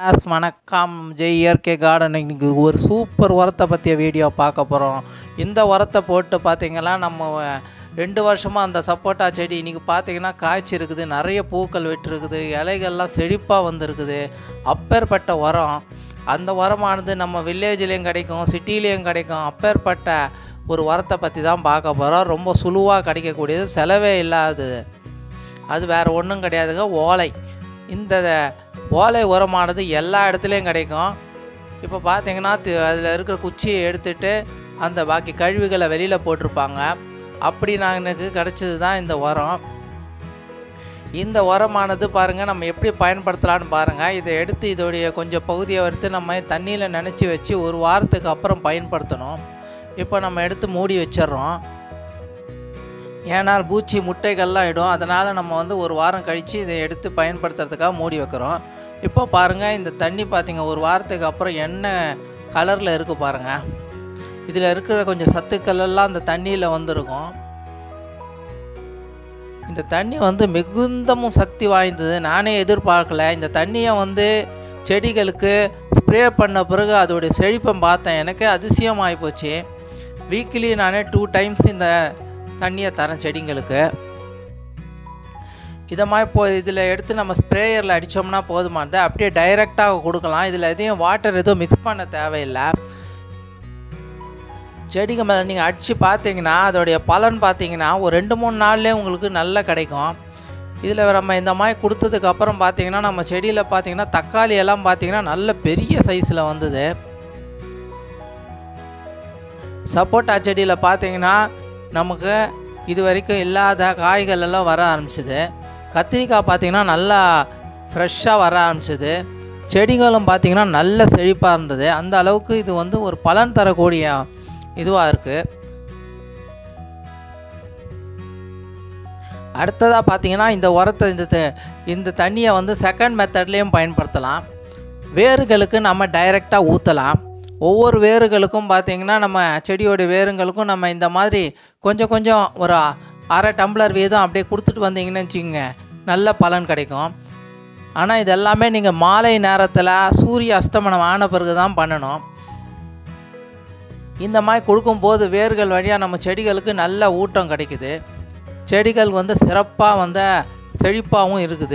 as வணக்கம் ஜெய் இயற்கை garden இன்னைக்கு ஒரு சூப்பர் உரத்தை பற்றிய வீடியோ பார்க்க போகிறோம் இந்த உரத்தை போட்டு பார்த்தீங்கன்னா நம்ம ரெண்டு வருஷமாக அந்த சப்போட்டா செடி இன்றைக்கி பார்த்தீங்கன்னா காய்ச்சி இருக்குது நிறைய பூக்கள் விட்டுருக்குது இலைகள்லாம் செழிப்பாக வந்திருக்குது அப்பேற்பட்ட உரம் அந்த உரமானது நம்ம வில்லேஜ்லேயும் கிடைக்கும் சிட்டிலேயும் கிடைக்கும் அப்பேற்பட்ட ஒரு உரத்தை பற்றி தான் பார்க்க போகிறோம் ரொம்ப சுலுவாக கிடைக்கக்கூடியது செலவே இல்லாதது அது வேறு ஒன்றும் கிடையாதுங்க ஓலை இந்த ஓலை உரமானது எல்லா இடத்துலையும் கிடைக்கும் இப்போ பார்த்தீங்கன்னா அதில் இருக்கிற குச்சியை எடுத்துட்டு அந்த பாக்கி கழிவுகளை வெளியில் போட்டிருப்பாங்க அப்படி நான் எனக்கு கிடச்சது தான் இந்த உரம் இந்த உரமானது பாருங்கள் நம்ம எப்படி பயன்படுத்தலான்னு பாருங்கள் இதை எடுத்து இதோடைய கொஞ்சம் பகுதியை எடுத்து நம்ம தண்ணியில் நனைச்சி வச்சு ஒரு வாரத்துக்கு அப்புறம் பயன்படுத்தணும் இப்போ நம்ம எடுத்து மூடி வச்சிடுறோம் ஏனால் பூச்சி முட்டைகள்லாம் இடும் அதனால் நம்ம வந்து ஒரு வாரம் கழித்து இதை எடுத்து பயன்படுத்துறதுக்காக மூடி வைக்கிறோம் இப்போ பாருங்கள் இந்த தண்ணி பார்த்திங்க ஒரு வாரத்துக்கு அப்புறம் என்ன கலரில் இருக்குது பாருங்கள் இதில் இருக்கிற கொஞ்சம் சத்துக்கள் எல்லாம் அந்த தண்ணியில் வந்திருக்கும் இந்த தண்ணி வந்து மிகுந்தமும் சக்தி வாய்ந்தது நானே எதிர்பார்க்கல இந்த தண்ணியை வந்து செடிகளுக்கு ஸ்ப்ரே பண்ண பிறகு அதோடைய செழிப்பை பார்த்தேன் எனக்கு அதிசயமாகி போச்சு வீக்லி நானே டூ டைம்ஸ் இந்த தண்ணியை தரேன் செடிங்களுக்கு இதை மாதிரி போ இதில் எடுத்து நம்ம ஸ்ப்ரேயரில் அடித்தோம்னா போதுமானது அப்படியே டைரெக்டாக கொடுக்கலாம் இதில் எதையும் வாட்டர் எதுவும் மிக்ஸ் பண்ண தேவையில்லை செடிக்கு மேலே நீங்கள் அடித்து பார்த்தீங்கன்னா அதோடைய பலன் பார்த்தீங்கன்னா ஒரு ரெண்டு மூணு நாள்லேயே உங்களுக்கு நல்லா கிடைக்கும் இதில் நம்ம இந்த மாதிரி கொடுத்ததுக்கு அப்புறம் பார்த்தீங்கன்னா நம்ம செடியில் பார்த்தீங்கன்னா தக்காளி எல்லாம் பார்த்தீங்கன்னா நல்ல பெரிய சைஸில் வந்தது சப்போட்டா செடியில் பார்த்தீங்கன்னா நமக்கு இது வரைக்கும் இல்லாத காய்கள் எல்லாம் வர ஆரம்பிச்சிது கத்திரிக்காய் பார்த்திங்கன்னா நல்லா ஃப்ரெஷ்ஷாக வர ஆரம்பிச்சிது செடிகளும் பார்த்திங்கன்னா நல்ல செழிப்பாக இருந்தது அந்த அளவுக்கு இது வந்து ஒரு பலன் தரக்கூடிய இதுவாக இருக்குது அடுத்ததாக பார்த்தீங்கன்னா இந்த உரத்தை இந்த த- இந்த தண்ணியை வந்து செகண்ட் மெத்தட்லேயும் பயன்படுத்தலாம் வேர்களுக்கு நம்ம டைரெக்டாக ஊற்றலாம் ஒவ்வொரு வேர்களுக்கும் பார்த்தீங்கன்னா நம்ம செடியோட வேருங்களுக்கும் நம்ம இந்த மாதிரி கொஞ்சம் கொஞ்சம் ஒரு அரை டம்ளர் வீதம் அப்படியே கொடுத்துட்டு வந்தீங்கன்னு வச்சுக்கோங்க நல்ல பலன் கிடைக்கும் ஆனால் இது எல்லாமே நீங்கள் மாலை நேரத்தில் சூரிய அஸ்தமனம் ஆன பிறகு தான் பண்ணணும் இந்த மாதிரி கொடுக்கும்போது வேர்கள் வழியாக நம்ம செடிகளுக்கு நல்ல ஊட்டம் கிடைக்குது செடிகள் வந்து சிறப்பாக வந்து செழிப்பாகவும் இருக்குது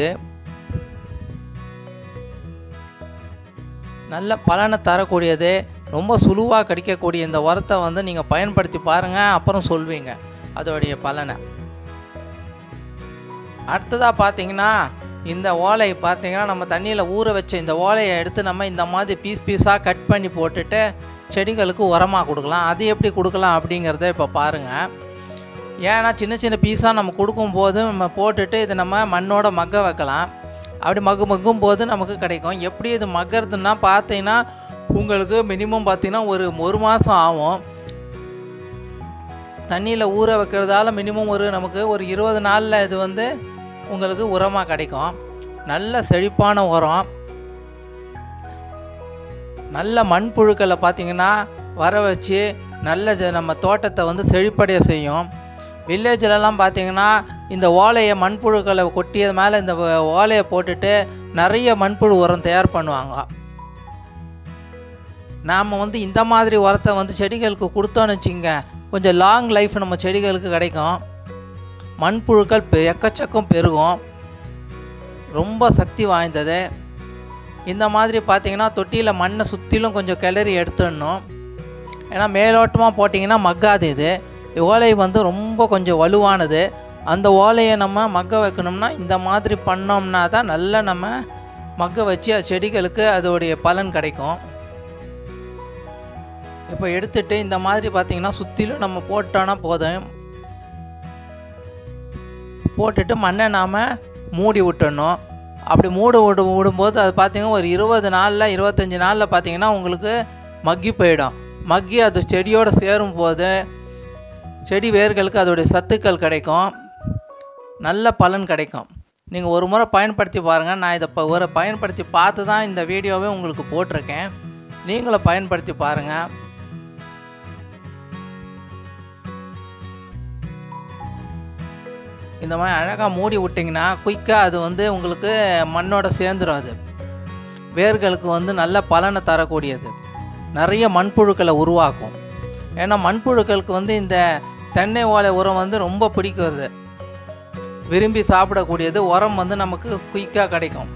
நல்ல பலனை தரக்கூடியது ரொம்ப சுலுவாக கிடைக்கக்கூடிய இந்த உரத்தை வந்து நீங்கள் பயன்படுத்தி பாருங்கள் அப்புறம் சொல்வீங்க அதோடைய பலனை அடுத்ததாக பார்த்தீங்கன்னா இந்த ஓலை பார்த்தீங்கன்னா நம்ம தண்ணியில் ஊற வச்ச இந்த ஓலையை எடுத்து நம்ம இந்த மாதிரி பீஸ் பீஸாக கட் பண்ணி போட்டுட்டு செடிகளுக்கு உரமாக கொடுக்கலாம் அது எப்படி கொடுக்கலாம் அப்படிங்கிறத இப்போ பாருங்கள் ஏன்னா சின்ன சின்ன பீஸாக நம்ம கொடுக்கும்போது நம்ம போட்டுட்டு இதை நம்ம மண்ணோட மக்க வைக்கலாம் அப்படி மக்கு மக்கும் போது நமக்கு கிடைக்கும் எப்படி இது மக்கறதுன்னா பார்த்தீங்கன்னா உங்களுக்கு மினிமம் பார்த்தீங்கன்னா ஒரு ஒரு மாதம் ஆகும் தண்ணியில் ஊற வைக்கிறதால மினிமம் ஒரு நமக்கு ஒரு இருபது நாளில் இது வந்து உங்களுக்கு உரமாக கிடைக்கும் நல்ல செழிப்பான உரம் நல்ல மண்புழுக்களை பார்த்தீங்கன்னா வர வச்சு நல்ல ஜ- நம்ம தோட்டத்தை வந்து செழிப்படைய செய்யும் வில்லேஜிலலாம் பார்த்தீங்கன்னா இந்த ஓலையை மண்புழுக்களை கொட்டியது மேலே இந்த வ- ஓலையை போட்டுட்டு நிறைய மண்புழு உரம் தயார் பண்ணுவாங்க நாம் வந்து இந்த மாதிரி உரத்தை வந்து செடிகளுக்கு கொடுத்தோன்னு வச்சுங்க கொஞ்சம் லாங் லைஃப் நம்ம செடிகளுக்கு கிடைக்கும் மண்புழுக்கள் பெ- எக்கச்சக்கம் பெருகும் ரொம்ப சக்தி வாய்ந்தது இந்த மாதிரி பார்த்தீங்கன்னா தொட்டியில் மண்ணை சுற்றிலும் கொஞ்சம் கிளறி எடுத்துடணும் ஏன்னா மேலோட்டமாக போட்டிங்கன்னா மக்காது இது ஓலை வந்து ரொம்ப கொஞ்சம் வலுவானது அந்த ஓலையை நம்ம மக்க வைக்கணும்னா இந்த மாதிரி பண்ணோம்னா தான் நல்லா நம்ம மக்க வச்சு அது செடிகளுக்கு அதோடைய பலன் கிடைக்கும் இப்போ எடுத்துட்டு இந்த மாதிரி பார்த்தீங்கன்னா சுற்றிலும் நம்ம போட்டோன்னா போதும் போட்டுட்டு மண்ணை நாம் மூடி விட்டுடணும் அப்படி மூட விடு விடும்போது அது பார்த்தீங்கன்னா ஒரு இருபது நாளில் இருபத்தஞ்சி நாளில் பார்த்தீங்கன்னா உங்களுக்கு மக்கி போயிடும் மக்கி அது செடியோடு சேரும்போது செடி வேர்களுக்கு அதோடைய சத்துக்கள் கிடைக்கும் நல்ல பலன் கிடைக்கும் நீங்கள் ஒரு முறை பயன்படுத்தி பாருங்கள் நான் இதை இப்போ ஒரு பயன்படுத்தி பார்த்து தான் இந்த வீடியோவே உங்களுக்கு போட்டிருக்கேன் நீங்களும் பயன்படுத்தி பாருங்கள் இந்த மாதிரி அழகாக மூடி விட்டிங்கன்னா குயிக்காக அது வந்து உங்களுக்கு மண்ணோட சேர்ந்துடும் அது வேர்களுக்கு வந்து நல்ல பலனை தரக்கூடியது நிறைய மண்புழுக்களை உருவாக்கும் ஏன்னா மண்புழுக்களுக்கு வந்து இந்த தென்னை ஓலை உரம் வந்து ரொம்ப பிடிக்கிறது விரும்பி சாப்பிடக்கூடியது உரம் வந்து நமக்கு குயிக்காக கிடைக்கும்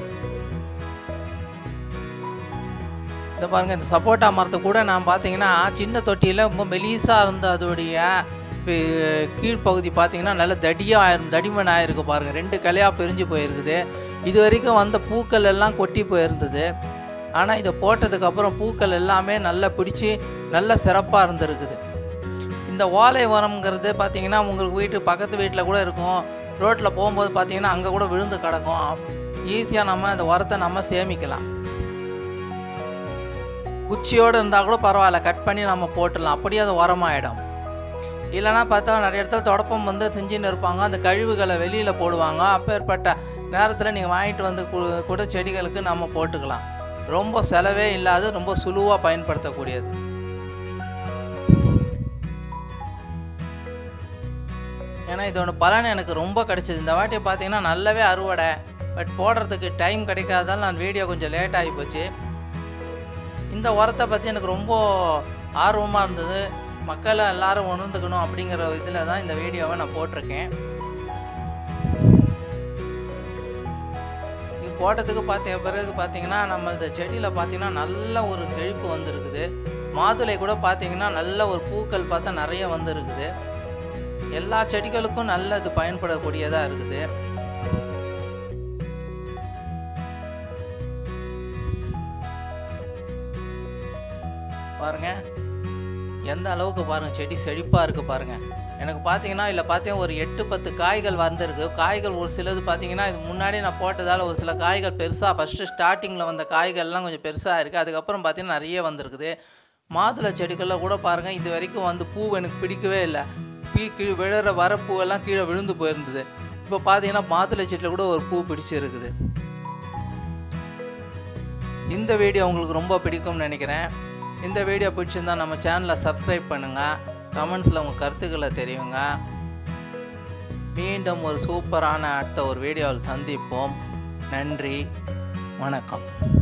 இந்த பாருங்கள் இந்த சப்போட்டா மரத்தை கூட நான் பார்த்தீங்கன்னா சின்ன தொட்டியில் ரொம்ப மெலிசாக இருந்த அதோடைய பி- கீழ்ப்பகுதி பார்த்தீங்கன்னா நல்ல தடியாக ஆயிரும் தடிமன் ஆயிருக்கு பாருங்கள் ரெண்டு கிளையாக பிரிஞ்சு போயிருக்குது இது வரைக்கும் வந்த பூக்கள் எல்லாம் கொட்டி போயிருந்தது ஆனால் இதை போட்டதுக்கப்புறம் பூக்கள் எல்லாமே நல்லா பிடிச்சி நல்ல சிறப்பாக இருந்திருக்குது இந்த ஓலை உரம்ங்கிறது பார்த்தீங்கன்னா உங்களுக்கு வீட்டு பக்கத்து வீட்டில் கூட இருக்கும் ரோட்டில் போகும்போது பார்த்தீங்கன்னா அங்கே கூட விழுந்து கிடக்கும் ஈஸியாக நம்ம அந்த உரத்தை நம்ம சேமிக்கலாம் குச்சியோடு இருந்தால் கூட பரவாயில்ல கட் பண்ணி நம்ம போட்டுடலாம் அப்படியே அது உரமாயிடும் இல்லைனா பார்த்தா நிறைய இடத்துல தொடப்பம் வந்து செஞ்சுன்னு இருப்பாங்க அந்த கழிவுகளை வெளியில் போடுவாங்க அப்பேற்பட்ட நேரத்தில் நீங்கள் வாங்கிட்டு வந்து கு- கூட செடிகளுக்கு நம்ம போட்டுக்கலாம் ரொம்ப செலவே இல்லாத ரொம்ப சுலுவாக பயன்படுத்தக்கூடியது ஏன்னா இதோட பலன் எனக்கு ரொம்ப கிடைச்சது இந்த வாட்டி பார்த்தீங்கன்னா நல்லாவே அறுவடை பட் போடுறதுக்கு டைம் கிடைக்காததால் நான் வீடியோ கொஞ்சம் லேட் ஆகி போச்சு இந்த உரத்தை பற்றி எனக்கு ரொம்ப ஆர்வமாக இருந்தது மக்கள் எல்லாரும் உணர்ந்துக்கணும் அப்படிங்கிற இதில் தான் இந்த வீடியோவை நான் போட்டிருக்கேன் இது போட்டதுக்கு பார்த்த பிறகு பார்த்தீங்கன்னா நம்ம இந்த செடியில் பார்த்தீங்கன்னா நல்ல ஒரு செழிப்பு வந்திருக்குது மாதுளை கூட பார்த்தீங்கன்னா நல்ல ஒரு பூக்கள் பார்த்தா நிறைய வந்திருக்குது எல்லா செடிகளுக்கும் நல்ல இது பயன்படக்கூடியதாக இருக்குது பாருங்க எந்த அளவுக்கு பாருங்க செடி செழிப்பாக இருக்குது பாருங்க எனக்கு பார்த்தீங்கன்னா இல்லை பார்த்தேன் ஒரு எட்டு பத்து காய்கள் வந்திருக்கு காய்கள் ஒரு சிலது பார்த்தீங்கன்னா இது முன்னாடி நான் போட்டதால் ஒரு சில காய்கள் பெருசாக ஃபஸ்ட்டு ஸ்டார்டிங்கில் வந்த காய்கள்லாம் கொஞ்சம் பெருசாக இருக்குது அதுக்கப்புறம் பார்த்தீங்கன்னா நிறைய வந்திருக்குது மாதுளை செடிகளில் கூட பாருங்கள் இது வரைக்கும் வந்து பூ எனக்கு பிடிக்கவே இல்லை பீ கீழே விழுற வர பூவெல்லாம் கீழே விழுந்து போயிருந்தது இப்போ பார்த்தீங்கன்னா மாதுளை செடியில் கூட ஒரு பூ பிடிச்சிருக்குது இந்த வீடியோ உங்களுக்கு ரொம்ப பிடிக்கும்னு நினைக்கிறேன் இந்த வீடியோ பிடிச்சிருந்தா நம்ம சேனலை சப்ஸ்கிரைப் பண்ணுங்கள் கமெண்ட்ஸில் உங்கள் கருத்துக்களை தெரியுங்க மீண்டும் ஒரு சூப்பரான அடுத்த ஒரு வீடியோவில் சந்திப்போம் நன்றி வணக்கம்